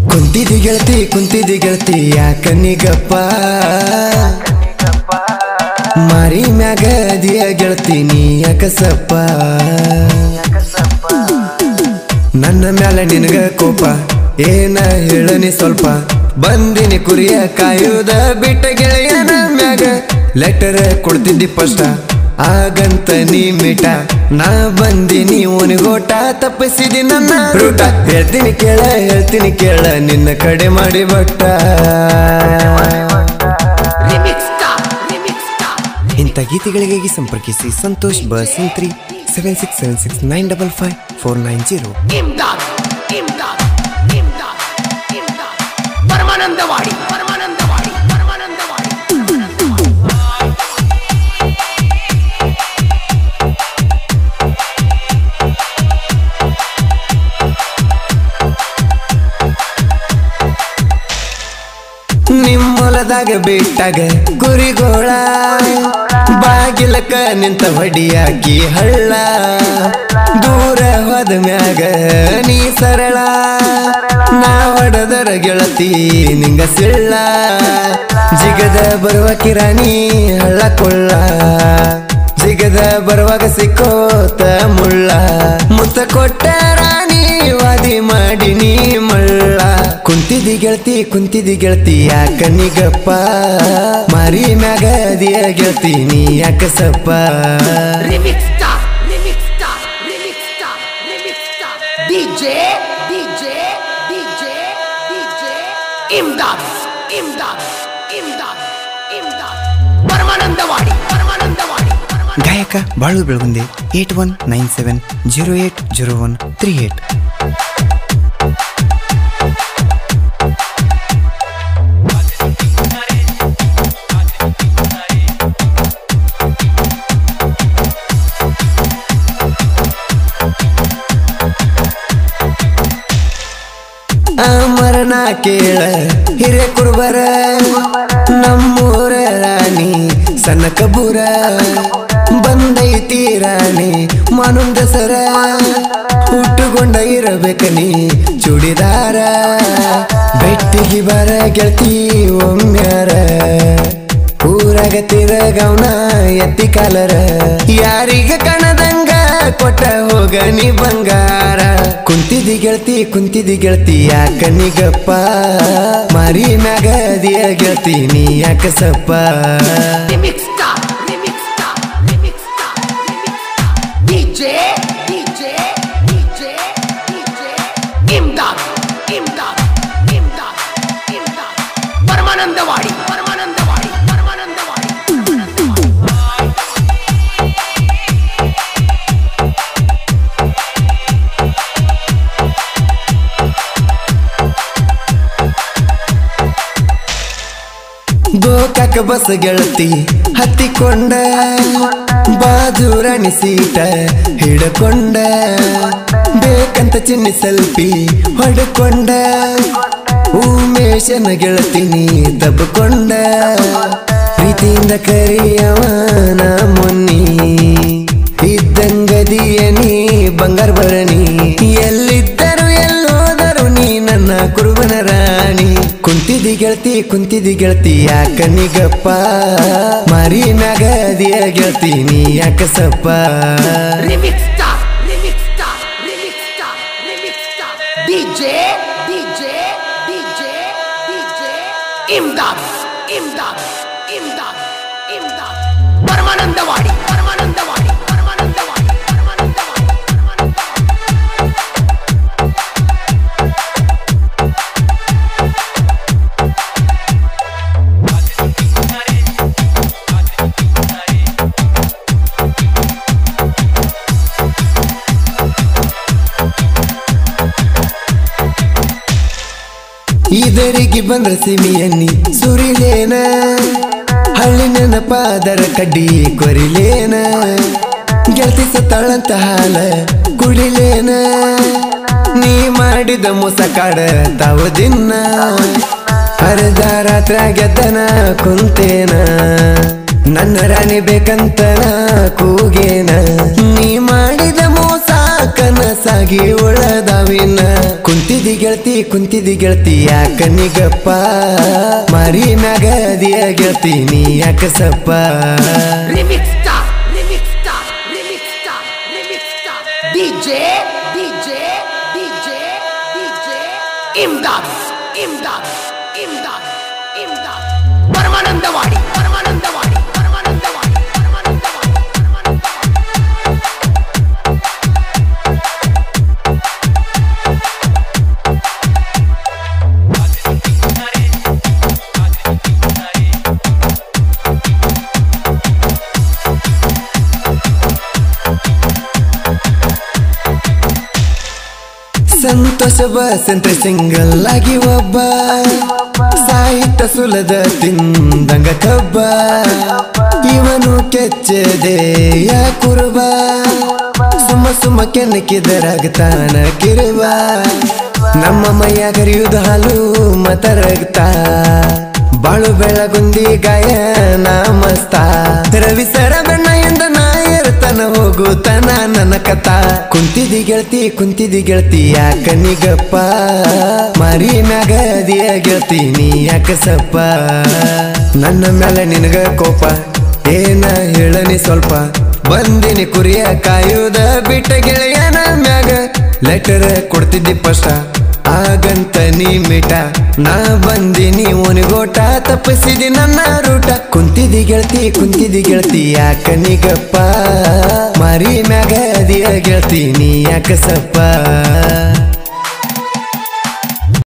ಕುಂತಿದಿ ಗೆಳತಿ ಕುಂತಿದಿ ಗೆಳತಿ ಯಾಕ ನಿಗಪ್ಪ ಮಾರಿ ಮ್ಯಾಗ ದಿಯ ಗೆಳತಿ ನೀ ಯಾಕಸಪ್ಪ ನನ್ನ ಮ್ಯಾಲ ನಿನಗ ಕೋಪ ಏನ ಹೇಳನಿ ಸ್ವಲ್ಪ ಬಂದಿನಿ ಕುರಿಯ ಕಾಯುವುದ ಬಿಟ್ಟ ಗೆಳೆಯನ ಮ್ಯಾಗ ಲೆಟರ್ ಕೊಡ್ತಿದ್ದಿ ಫಸ್ಟ ಆಗಂತ ನೀ ಮಿಟ ನಾ ಬಂದಿನಿ ಓನಿಗೋಟ ತಪ್ಪಿಸಿದಿ ನನ್ನ ರೂಟ ಹೇಳ್ತೀನಿ ಕೇಳ ಹೇಳ್ತೀನಿ ಕೇಳ ನಿನ್ನ ಕಡೆ ಮಾಡಿ ಬಟ್ಟ Remix Star, Remix Star, ಇಂಥ ಗೀತೆಗಳಿಗಾಗಿ ಸಂಪರ್ಕಿಸಿ ಸಂತೋಷ್ ಬಸನ್ three seven six seven six nine double five four nine zero Imdad, Imdad, Imdad, Imdad. Paramanandawadi Paramanandawadi Paramanandawadi ನಿಮ್ಮೊಲದಾಗ ಬಿಟ್ಟಾಗ ಗುರಿಗೋಳ ಬಾಗಿಲಕ ನಿಂತ ಹೊಡಿಯಾಕಿ ಹಳ್ಳ ದೂರ ಹೋದ ಮ್ಯಾಗ ನೀ ಸರಳ ನಾ ಹೊಡೆದರ ಗೆಳತಿ ನಿಂಗ ಸಿಳ್ಳ ಜಿಗದ ಬರುವ ಕಿರಾಣಿ ಹಳ್ಳ ಕೊಳ್ಳ ಜಿಗದ ಬರುವಾಗ ಸಿಕ್ಕೋತ ಮುಳ್ಳ ಮುತ್ತ ಕೊಟ್ಟ ರಾಣಿ ವಾದಿ ಮಾಡಿ ನೀ ಮಳ್ಳ ಕುಂತಿದಿ ಗೆಳತಿ ಕುಂತಿದಿ ಗೆಳತಿ ಯಾಕ ನಿಗಪ್ಪ ಮಾರಿ ಮ್ಯಾಗ ಅದಿಯ ಗೆಳತಿ ನೀ ಯಾಕ ಸಪ್ಪ Remix Star, Remix Star, Remix Star, Remix Star. DJ, DJ, DJ, DJ. Imdad, Imdad, Imdad, Imdad. Paramanandawadi Paramanandawadi Paramananda ಗಾಯಕ Balu Belagunde eight one nine seven zero eight zero one three eight ಅಮರನ ಕೇಳ ಹಿರೇ ಕುರುಬರ ನಮ್ಮೂರ ರಾಣಿ ಸಣ್ಣ ಕಬೂರ ಬಂದೈತಿ ರಾಣಿ ಮಾನುಂದ ಸರ ಹುಟ್ಟುಕೊಂಡ ಇರಬೇಕ ನೀ ಚೂಡಿದಾರ ಬೆಟ್ಟಿಗೆ ಬರ ಗೆಳತಿ ಒಮ್ಮ್ಯಾರ ಊರಾಗ ತಿರಗವನ ಎತ್ತಿ ಕಾಲರ ಯಾರಿಗ ಕಣದಂಗ ಕೊಟ್ಟ ಹೋಗ ನೀ ಬಂಗಾರ ಕುಂತಿದಿ ಗೆಳತಿ ಕುಂತಿದಿ ಗೆಳತಿ ಯಾಕ ನಿಗಪ್ಪ ಮಾರಿ ಮ್ಯಾಗ ಅದಿಯ ಗೆಳತಿ ನೀ ಯಾಕ ಸಪ್ಪ Remix Star, Remix Star, Remix Star, Remix Star. DJ, DJ, DJ, DJ. Imdad, Imdad, Imdad, Imdad. Paramanandawadi Paramanandawadi Paramanandawadi Paramanandawadi Gokak bus ಗೆಳತಿ ಹತ್ತಿಕೊಂಡ ಬಾಜೂರಾಣಿ ಸೀಟ ಹಿಡಕೊಂಡ ಬೇಕಂತ ಚಿನ್ನಿ ಸೆಲ್ಫಿ ಹೊಡ್ಕೊಂಡ ಉಮೇಶನ ಗೆಳತಿನಿ ತಬ್ಕೊಂಡ ಪ್ರೀತಿಯಿಂದ ಕರಿಯವನ ಮುನ್ನಿ ಇದ್ದಂಗದಿಯ ನೀ ಬಂಗಾರ ಭರಣಿ ಎಲ್ಲಿದ್ದರು ಎಲ್ಲೋದರು ನೀ ನನ್ನ ಕುರುಬನ ರಾಣಿ ಕುಂತಿದಿ ಗೆಳತಿ ಕುಂತಿದಿ ಗೆಳತಿ ಯಾಕ ನಿಗಪ್ಪ ಮಾರಿ ಮ್ಯಾಗ ಅದಿಯ ಗೆಳತಿ ನೀ ಯಾಕ ಸಪ್ಪ Remix Star, Remix Star, Remix Star, Remix Star. DJ, DJ, DJ, DJ. Imdad, Imdad, Imdad, Imdad. Paramanandawadi Paramanandawadi Paramanandawadi Paramanandawadi Paramanandawadi ಇದರಿಗೆ ಬಂದ್ರ ಸಿಮಿಯನ್ನಿ ಸುರಿಲೇನ ಹಳ್ಳಿ ನೆನಪಾದರ ಕಡ್ಡಿ ಕೊರಿಲೇನ ಗೆಳತಿ ಸತ್ತಾಳಂತ ಹಾಲ ಕುಡಿಲೇನ ನೀ ಮಾಡಿದ ಮೋಸ ಕಾಡ ತಾವ ದಿನ ಅರ್ಧ ರಾತ್ರ ಗೆದ್ದನ ಕುಂತೇನ ನನ್ನ ರಾಣಿ ಬೇಕಂತ ನಾ ಕೂಗೇನ ನೀ ಮಾಡಿದ ಮೋಸ ಕನಸಾಗಿ ಉಳದಾವಿನ ಕುಂತಿದಿ ಗೆಳತಿ ಕುಂತಿದಿ ಗೆಳತಿ ಯಾಕ ನಿಗಪ್ಪ ಮಾರಿ ಮ್ಯಾಗ ಅದಿಯ ಗೆಳತಿ ನೀ ಯಾಕ ಸಪ್ಪ Remix star, remix star, remix star, remix star. DJ, DJ, DJ, DJ. Imdad, Imdad, Imdad, Imdad. Paramanandawadi Paramanandawadi Paramanandawadi Paramanandawadi Paramanandawadi Santosh Basant single ಆಗಿ ಒಬ್ಬ ಸಾಹಿತ್ಯ ಸುಲದ ತಿಂದಂಗ ಕಬ್ಬ ಇವನು ಕೆಚ್ಚದೆಯ ಕುರುಬ ಸುಮ್ಮ ಸುಮ್ಮ ಕೆನ್ನಕಿದರಾಗ್ತಾನ ಕಿರುಬ ನಮ್ಮ ಮೈಯ ಕರಿಯುವುದು ಹಾಲು ಮತ ರಕ್ತ ಬಾಳು ಬೆಳಗುಂದಿ ಗಾಯನ ಮಸ್ತ ರವಿ ಸರ ಬೆಣ್ಣೆಯಿಂದ ನಾ ಇರ್ತಾನ ಹೋಗುತ್ತಾನ ನನ್ನ ಕಥ ಕುಂತಿದಿ ಗೆಳತಿ ಕುಂತಿದಿ ಗೆಳತಿ ಯಾಕ ನಿಗಪ್ಪ ಮಾರಿ ಮ್ಯಾಗ ಅದಿಯ ಗೆಳತಿ ನೀ ಯಾಕ ಸಪ್ಪ ನನ್ನ ಮೇಲೆ ನಿನಗ ಕೋಪ ಏನ ಹೇಳನಿ ಸ್ವಲ್ಪ ಬಂದಿನಿ ಕುರಿಯ ಕಾಯುವುದ ಬಿಟ್ಟ ಗೆಳೆಯನ ಮ್ಯಾಗ ಲೆಟರ್ ಕೊಡ್ತಿದ್ದಿ ಫಸ್ಟ ಆಗಂತ ನೀ ಮಿಟ ನಾ ಬಂದಿನಿ ಒನಿಗೋಟ ತಪ್ಪಿಸಿದಿ ನನ್ನ ರೂಟ ಕುಂತಿದಿ ಗೆಳತಿ ಕುಂತಿದಿ ಗೆಳತಿ ಯಾಕ ನಿಗಪ್ಪ ಮಾರಿ ಮ್ಯಾಗ ಅದಿಯ ಗೆಳತಿ ನೀ ಯಾಕ ಸಪ್ಪ